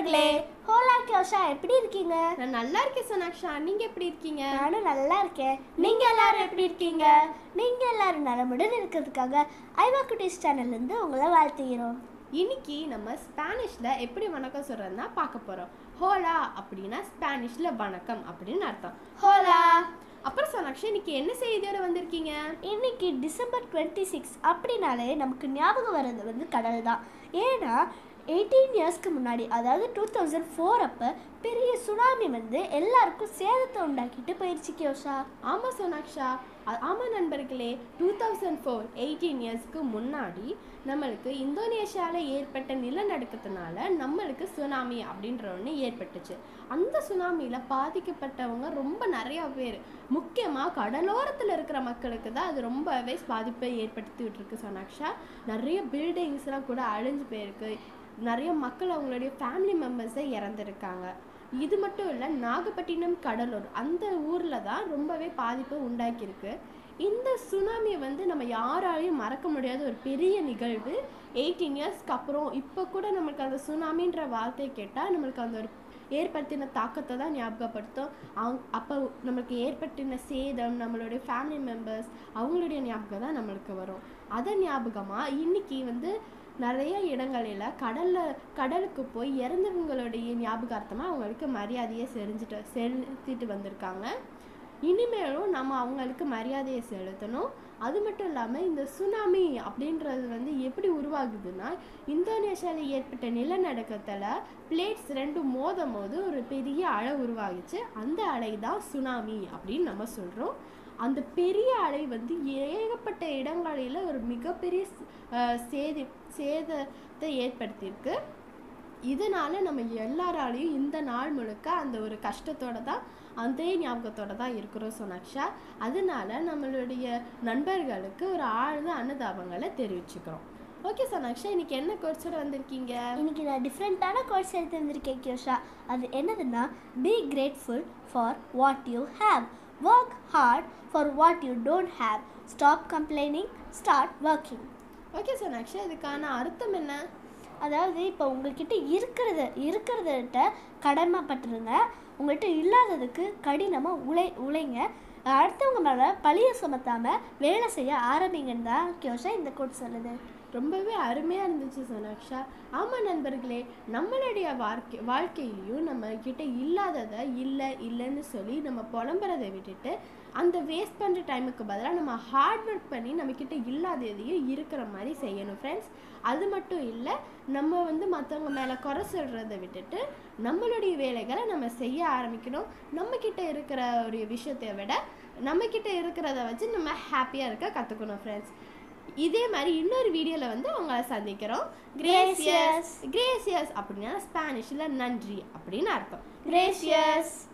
நண்பர்களே ஹோலா கியோஷா எப்படி இருக்கீங்க நான் நல்லா இருக்கேன் சோனாக்ஷா நீங்க எப்படி இருக்கீங்க நானும் நல்லா இருக்கேன் நீங்க எல்லாரும் எப்படி இருக்கீங்க நீங்க எல்லாரும் நலமுடன் இருக்கிறதுக்காக ஐவா குட்டீஸ் சேனல்ல இருந்து உங்களை வாழ்த்துகிறோம் இன்னைக்கு நம்ம ஸ்பானிஷ்ல எப்படி வணக்கம் சொல்றதுன்னா பார்க்க போறோம் ஹோலா அப்படின்னா ஸ்பானிஷ்ல வணக்கம் அப்படின்னு அர்த்தம் ஹோலா அப்புறம் சோனாக்ஷா இன்னைக்கு என்ன செய்தியோட வந்திருக்கீங்க இன்னைக்கு டிசம்பர் டுவெண்ட்டி சிக்ஸ் அப்படின்னாலே நமக்கு ஞாபகம் வர்றது வந்து கடல் தான் ஏன்னா எயிட்டீன் இயர்ஸ்க்கு முன்னாடி அதாவது டூ தௌசண்ட் ஃபோர் அப்போ பெரிய சுனாமி வந்து எல்லாருக்கும் சேதத்தை உண்டாக்கிட்டு போயிடுச்சு கியோஷா ஆமா சோனாக்ஷா அ- ஆமா நண்பர்களே டூ தௌசண்ட் ஃபோர் எயிட்டீன் இயர்ஸ்க்கு முன்னாடி நம்மளுக்கு இந்தோனேஷியாவில் ஏற்பட்ட நிலநடுக்கத்தினால நம்மளுக்கு சுனாமி அப்படின்ற ஒன்று ஏற்பட்டுச்சு அந்த சுனாமியில் பாதிக்கப்பட்டவங்க ரொம்ப நிறைய பேர் முக்கியமாக கடலோரத்தில் இருக்கிற மக்களுக்கு தான் அது ரொம்பவே பாதிப்பை ஏற்படுத்தி விட்டுருக்கு சோனாக்ஷா நிறைய பில்டிங்ஸ்லாம் கூட அழிஞ்சு போயிருக்கு நிறைய மக்கள் அவங்களுடைய ஃபேமிலி மெம்பர்ஸை இறந்துருக்காங்க இது மட்டும் இல்லை நாகப்பட்டினம் கடலூர் அந்த ஊரில் தான் ரொம்பவே பாதிப்பு உண்டாக்கியிருக்கு இந்த சுனாமியை வந்து நம்ம யாராலையும் மறக்க முடியாத ஒரு பெரிய நிகழ்வு எயிட்டீன் இயர்ஸ்க்கு அப்புறம் இப்போ கூட நம்மளுக்கு அந்த சுனாமின்ற வார்த்தையை கேட்டால் நம்மளுக்கு அந்த ஒரு ஏற்படுத்தின தாக்கத்தை தான் ஞாபகப்படுத்தும் அவங்க அப்போ நம்மளுக்கு ஏற்பட்டின சேதம் நம்மளுடைய ஃபேமிலி மெம்பர்ஸ் அவங்களுடைய ஞாபகம் தான் நம்மளுக்கு வரும் அதை ஞாபகமாக இன்னைக்கு வந்து நிறைய இடங்களில் கடல்ல கடலுக்கு போய் இறந்தவங்களுடைய ஞாபகார்த்தமாக அவங்களுக்கு மரியாதையை செஞ்சுட்டு செலுத்திட்டு வந்திருக்காங்க இனிமேலும் நம்ம அவங்களுக்கு மரியாதையை செலுத்தணும் அது மட்டும் இல்லாமல் இந்த சுனாமி அப்படின்றது வந்து எப்படி உருவாகுதுன்னா இந்தோனேஷியாவில் ஏற்பட்ட நிலநடுக்கத்தில் பிளேட்ஸ் ரெண்டும் மோதும் போது ஒரு பெரிய அலை உருவாகுச்சு அந்த அலை தான் சுனாமி அப்படின்னு நம்ம சொல்கிறோம் அந்த பெரிய அலை வந்து ஏகப்பட்ட இடங்களில் ஒரு மிகப்பெரிய ஸ்- அஹ் சேதி சேதத்தை ஏற்படுத்தியிருக்கு இதனால நம்ம எல்லாராலையும் இந்த நாள் முழுக்க அந்த ஒரு கஷ்டத்தோட தான் அதே ஞாபகத்தோட தான் இருக்கிறோம் சோனாக்ஷா அதனால நம்மளுடைய நண்பர்களுக்கு ஒரு ஆழ்ந்த அனுதாபங்களை தெரிவிச்சுக்கிறோம் ஓகே சோனாக்ஷா இன்னைக்கு என்ன கோர்ஸோட வந்திருக்கீங்க இன்னைக்கு நான் டிஃப்ரெண்ட்டான கோர்ஸ் எடுத்து வந்திருக்கேன் கியோஷா அது என்னதுன்னா be grateful for what you have work hard for what you don't have stop complaining start working okay சோனாக்ஷா இதுக்கான அர்த்தம் என்ன அதாவது இப்போ உங்ககிட்ட இருக்கிறத இருக்கிறத கடமைப்பட்டுருங்க உங்கள்கிட்ட இல்லாததுக்கு கடினமாக உழை உழைங்க அடுத்தவங்க மேலே பழிய சுமத்தாமல் வேலை செய்ய ஆரம்பிங்கன்னு தான் கியோஷா இந்த கோட் சொல்லுது ரொம்பவே அருமையாக இருந்துச்சு சோனாக்ஷா ஆமாம் நண்பர்களே நம்மளுடைய வாழ்க்கை வாழ்க்கையிலையும் நம்ம கிட்ட இல்லாததை இல்லை இல்லைன்னு சொல்லி நம்ம புலம்புறதை விட்டுட்டு அந்த வேஸ்ட் பண்ணுற டைமுக்கு பதிலாக நம்ம ஹார்ட் ஒர்க் பண்ணி நம்மக்கிட்ட இல்லாததையும் இருக்கிற மாதிரி செய்யணும் ஃப்ரெண்ட்ஸ் அது மட்டும் இல்லை நம்ம வந்து மற்றவங்க மேலே குறை சொல்கிறத விட்டுட்டு நம்மளுடைய வேலைகளை நம்ம செய்ய ஆரம்பிக்கணும் நம்மக்கிட்ட இருக்கிற ஒரு விஷயத்தை விட நம்மக்கிட்ட இருக்கிறத வச்சு நம்ம ஹாப்பியாக இருக்க கற்றுக்கணும் ஃப்ரெண்ட்ஸ் இதே மாதிரி இன்னொரு வீடியோவில் வந்து உங்களை சந்திக்கிறோம் கிரேசியஸ் கிரேசியஸ் அப்படின்னா ஸ்பானிஷில் நன்றி அப்படின்னு அர்த்தம் கிரேசியஸ்